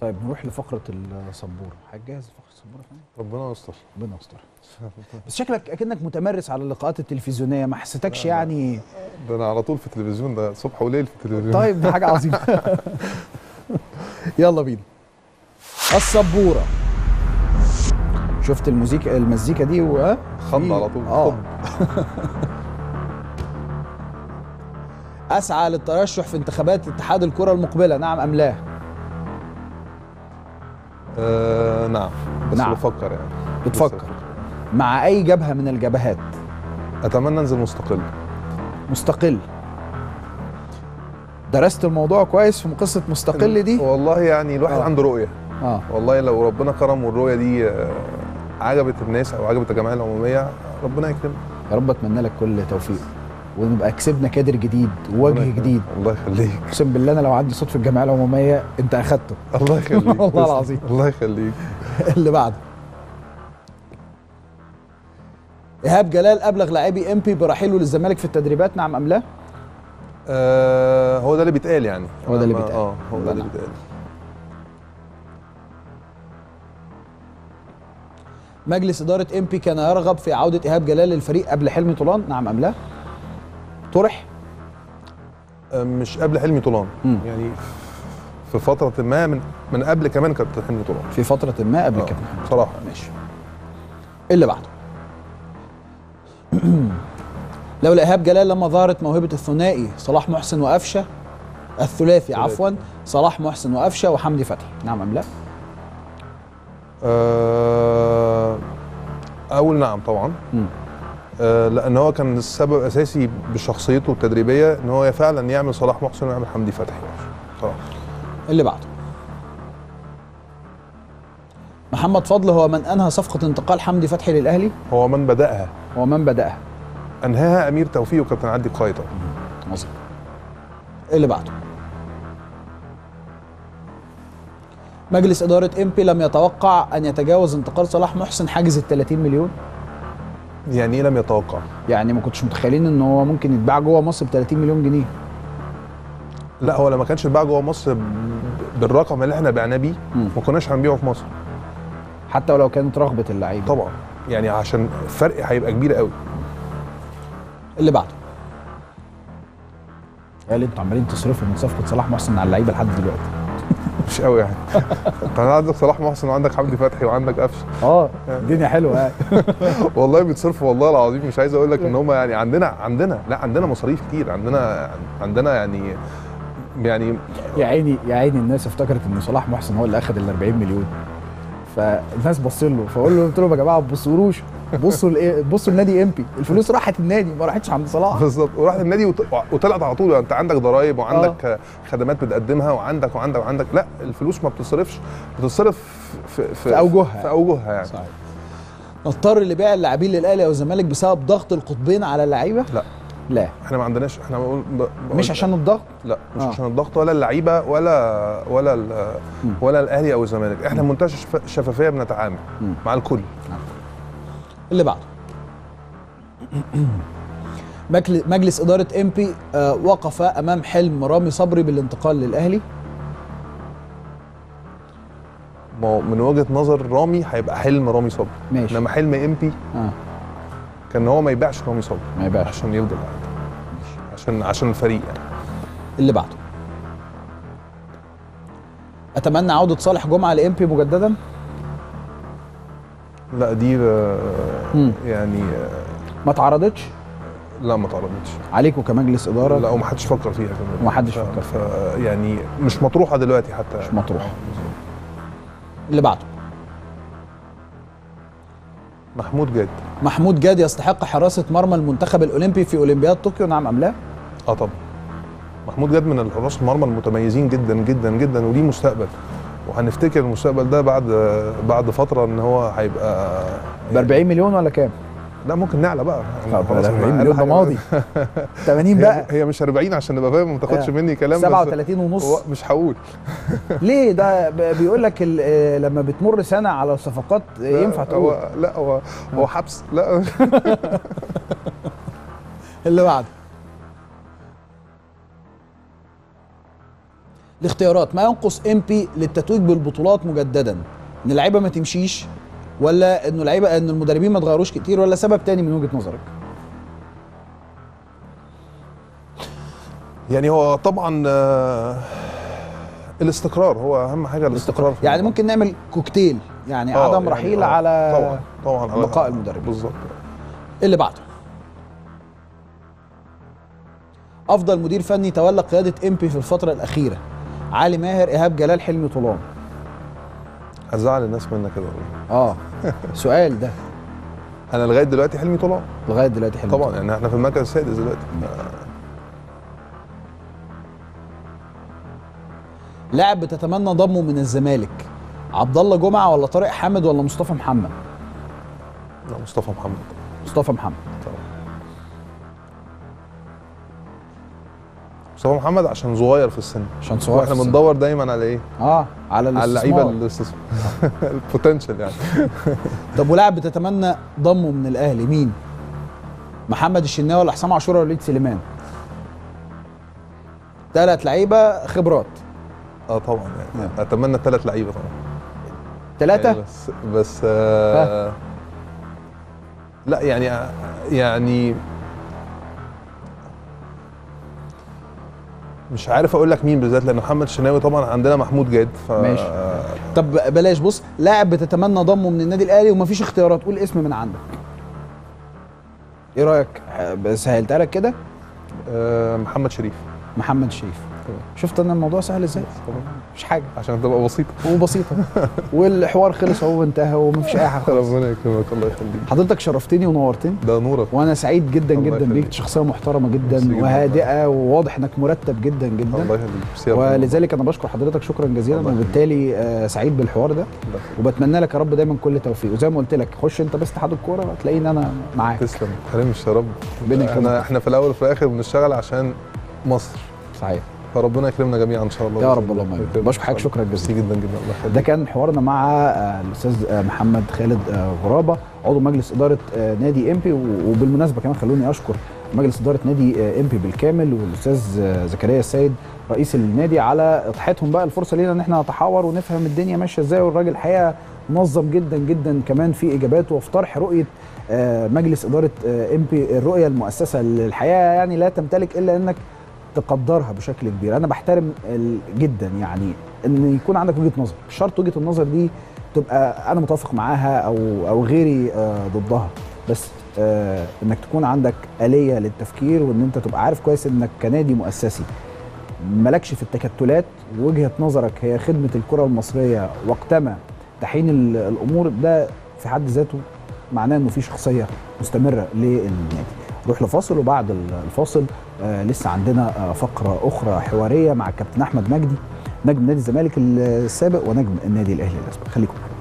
طيب نروح لفقره السبوره هتجهز فقره السبوره فين؟ ربنا يستر ربنا يستر بس شكلك اكنك متمرس على اللقاءات التلفزيونيه ما حسيتكش يعني ده انا على طول في التلفزيون ده صبح وليل في التلفزيون طيب دي حاجه عظيمه يلا بينا السبوره شفت الموسيقى المزيكا دي و خض على طول اه خض. اسعى للترشح في انتخابات اتحاد الكره المقبله نعم ام لا آه نعم بس نعم. بفكر يعني بتفكر مع اي جبهه من الجبهات اتمنى انزل مستقل مستقل درست الموضوع كويس في قصه مستقل دي والله يعني الواحد آه. عنده رؤيه اه والله لو ربنا كرم والرؤيه دي آه، عجبت الناس او عجبت الجمعيه العموميه ربنا يكرمك يا رب اتمنى لك كل توفيق ونبقى كسبنا كادر جديد ووجه ربنا يكرمك. جديد الله يخليك اقسم بالله انا لو عندي صوت في الجمعيه العموميه انت اخدته الله يخليك والله تسلم. العظيم. الله يخليك اللي بعده ايهاب جلال ابلغ لاعبي امبي برحيله للزمالك في التدريبات نعم ام لا؟ آه هو ده اللي بيتقال يعني هو ده اللي أنا ما- بيتقال. اه هو ده اللي نعم. بيتقال مجلس اداره امبي كان يرغب في عوده ايهاب جلال للفريق قبل حلمي طولان نعم ام لا؟ طرح آه، مش قبل حلمي طولان مم. يعني في فتره ما من من قبل كمان كابتن حلمي طولان في فتره ما قبل آه، كده بصراحه ماشي اللي بعده لولا ايهاب جلال لما ظهرت موهبه الثنائي صلاح محسن وقفشه الثلاثي عفوا صلاح محسن وقفشه وحمدي فتحي نعم ام لا؟ آه اول نعم طبعا مم. آه لان هو كان السبب الاساسي بشخصيته التدريبيه ان هو فعلا يعمل صلاح محسن ويعمل حمدي فتحي صراحه اللي بعده محمد فضل هو من انهى صفقه انتقال حمدي فتحي للاهلي هو من بداها ومن بداها انهاها امير توفيق وكابتن عدي قايطه مظبوط اللي بعده مجلس إدارة إمبي لم يتوقع أن يتجاوز انتقال صلاح محسن حاجز ال 30 مليون يعني ايه لم يتوقع يعني ما كنتش متخيلين ان هو ممكن يتباع جوه مصر ب 30 مليون جنيه لا هو لما كانش يتباع جوه مصر ب- بالرقم اللي احنا بعناه بيه مم. ما كناش هنبيعه في مصر حتى ولو كانت رغبة اللعيبة طبعا يعني عشان الفرق هيبقى كبير قوي اللي بعده قال انتوا عمالين تصرفوا من صفقة صلاح محسن على اللعيبة لحد دلوقتي مش قوي يعني انت عندك صلاح محسن وعندك حمدي فتحي وعندك قفشه اه الدنيا حلوة يعني والله بيتصرفوا والله العظيم مش عايز اقول لك ان هم يعني عندنا عندنا لا عندنا مصاريف كتير عندنا عندنا يعني يعني يا عيني يا عيني الناس افتكرت ان صلاح محسن هو اللي اخذ ال 40 مليون فالناس بصين له فاقول له قلت لهم يا جماعه ما تبصوروش بصوا لايه بصوا لنادي امبي الفلوس راحت النادي ما راحتش عند صلاح بالظبط ورحت النادي وط- وطلعت على طول انت عندك ضرايب وعندك خدمات بتقدمها وعندك وعندك وعندك لا الفلوس ما بتصرفش بتصرف في في أوجهها. في اوجهها يعني صحيح نضطر لبيع اللاعبين للاهلي او الزمالك بسبب ضغط القطبين على اللعيبه لا لا احنا ما عندناش احنا بقول بقول- مش عشان الضغط لا مش آه. عشان الضغط ولا اللعيبه ولا ولا ال- مم. ولا الاهلي او الزمالك احنا منتهى الشف- الشفافيه بنتعامل مم. مع الكل اللي بعده مجل- مجلس إدارة إمبي آه، وقف أمام حلم رامي صبري بالانتقال للأهلي ما هو من وجهه نظر رامي هيبقى حلم رامي صبري ماشي انما حلم امبي آه. كان هو ما يبيعش رامي صبري ما يبقاش عشان يفضل قاعد عشان عشان الفريق يعني اللي بعده أتمنى عودة صالح جمعة لإمبي مجددا لا دي آه، مم. يعني آه، ما تعرضتش لا ما تعرضتش عليكم كمجلس إدارة لا ومحدش فكر فيها كمان ومحدش ف- فكر ف- يعني مش مطروحه دلوقتي حتى مش مطروحة. اللي بعده محمود جاد محمود جاد يستحق حراسة مرمى المنتخب الأولمبي في أولمبياد طوكيو نعم أم لا؟ اه طبعا محمود جاد من الحراس المرمى المتميزين جدا جدا جدا وليه مستقبل وهنفتكر المستقبل ده بعد بعد فتره ان هو هيبقى ب 40 مليون ولا كام؟ لا ممكن نعلى بقى طب خلاص، 40 أقل مليون ده حاجة- ماضي 80 هي, بقى هي مش 40 عشان نبقى فاهم ما تاخدش آه. مني كلام بس 37 ونص هو مش هقول ليه ده ب- بيقول لك ال- آه، لما بتمر سنه على الصفقات آه، لا، ينفع تقول هو لا هو هو حبس لا اللي بعده الاختيارات ما ينقص امبي للتتويج بالبطولات مجددا ان اللعيبه ما تمشيش ولا انه اللعيبه ان المدربين ما اتغيروش كتير ولا سبب تاني من وجهه نظرك يعني هو طبعا آه، الاستقرار هو اهم حاجه الاستقرار في يعني الموضوع. ممكن نعمل كوكتيل يعني آه، عدم يعني رحيل آه، على طبعا طبعا على بقاء المدرب. بالظبط اللي بعده افضل مدير فني تولى قياده امبي في الفتره الاخيره علي ماهر ايهاب جلال حلمي طولان هزعل الناس منك كده والله اه سؤال ده انا لغايه دلوقتي حلمي طلع لغايه دلوقتي حلمي طبعا طولان. يعني احنا في المركز السادس دلوقتي لاعب بتتمنى ضمه من الزمالك عبد الله جمعه ولا طارق حامد ولا مصطفى محمد لا، مصطفى محمد مصطفى محمد طبعا مصطفى محمد عشان صغير في السن عشان صغير واحنا في السن. بندور دايما على ايه؟ اه على على اللعيبه الاستثمار الاستثمار البوتنشال يعني طب ولاعب بتتمنى ضمه من الاهلي مين محمد الشناوي ولا حسام عاشور ولا وليد سليمان ثلاث لعيبه خبرات اه طبعا يعني اتمنى ثلاث لعيبه طبعا ثلاثه يعني بس بس آه لا يعني يعني مش عارف اقول لك مين بالذات لان محمد الشناوي طبعا عندنا محمود جاد ف ماشي. طب بلاش بص لاعب بتتمنى ضمه من النادي الاهلي ومفيش اختيارات قول اسم من عندك ايه رايك ح- سهلتها لك كده آه محمد شريف محمد شريف شفت ان الموضوع سهل ازاي مش حاجه عشان تبقى بسيطه وبسيطه والحوار خلص اهو وانتهى ومفيش اي حاجه خالص ربنا يكرمك الله يخليك حضرتك شرفتني ونورتني ده نورك وانا سعيد جدا الله جدا يخليك. بيك شخصيه محترمه ميرسي جدا جدا. وهادئه وواضح انك مرتب جدا الله جدا يخليك ميرسي يا رب. ولذلك انا بشكر حضرتك شكرا جزيلا الله يخليك. وبالتالي آه، سعيد بالحوار ده الله يخليك. وبتمنى لك يا رب دايما كل توفيق وزي ما قلت لك خش انت بس اتحاد الكوره هتلاقيني انا معاك تسلم ما تحرمش يا رب ربنا يكرمك. احنا احنا في الاول وفي الاخر بنشتغل عشان مصر صحيح فربنا يكرمنا جميعا ان شاء الله يا بإذن رب الله. اللهم آمين. يكرمك. بشكر حضرتك شكرا ميرسي جزيلا جدا جدا الله يخليك ده كان حوارنا مع آه، الاستاذ آه، محمد خالد آه، غرابه عضو مجلس اداره آه، نادي امبي و- وبالمناسبه كمان خلوني اشكر مجلس اداره نادي آه، امبي بالكامل والاستاذ آه، زكريا السيد رئيس النادي على اتاحتهم بقى الفرصه لينا ان احنا نتحاور ونفهم الدنيا ماشيه ازاي والراجل الحقيقه منظم جدا جدا كمان في اجاباته وفي طرح رؤيه آه، مجلس اداره امبي الرؤيه المؤسسه اللي الحقيقه يعني لا تمتلك الا انك تقدرها بشكل كبير انا بحترم ال- جدا يعني ان يكون عندك وجهه نظر مش شرط وجهه النظر دي تبقى انا متفق معاها او او غيري آه، ضدها بس آه، انك تكون عندك آلية للتفكير وان انت تبقى عارف كويس انك كنادي مؤسسي مالكش في التكتلات وجهة نظرك هي خدمة الكرة المصرية وقتما تحين ال- الامور ده في حد ذاته معناه انه في شخصية مستمرة للنادي نروح لفاصل وبعد ال- الفاصل آه لسه عندنا آه فقرة أخرى حوارية مع الكابتن أحمد مجدي نجم نادي الزمالك السابق ونجم النادي الأهلي الأسبق خليكم معانا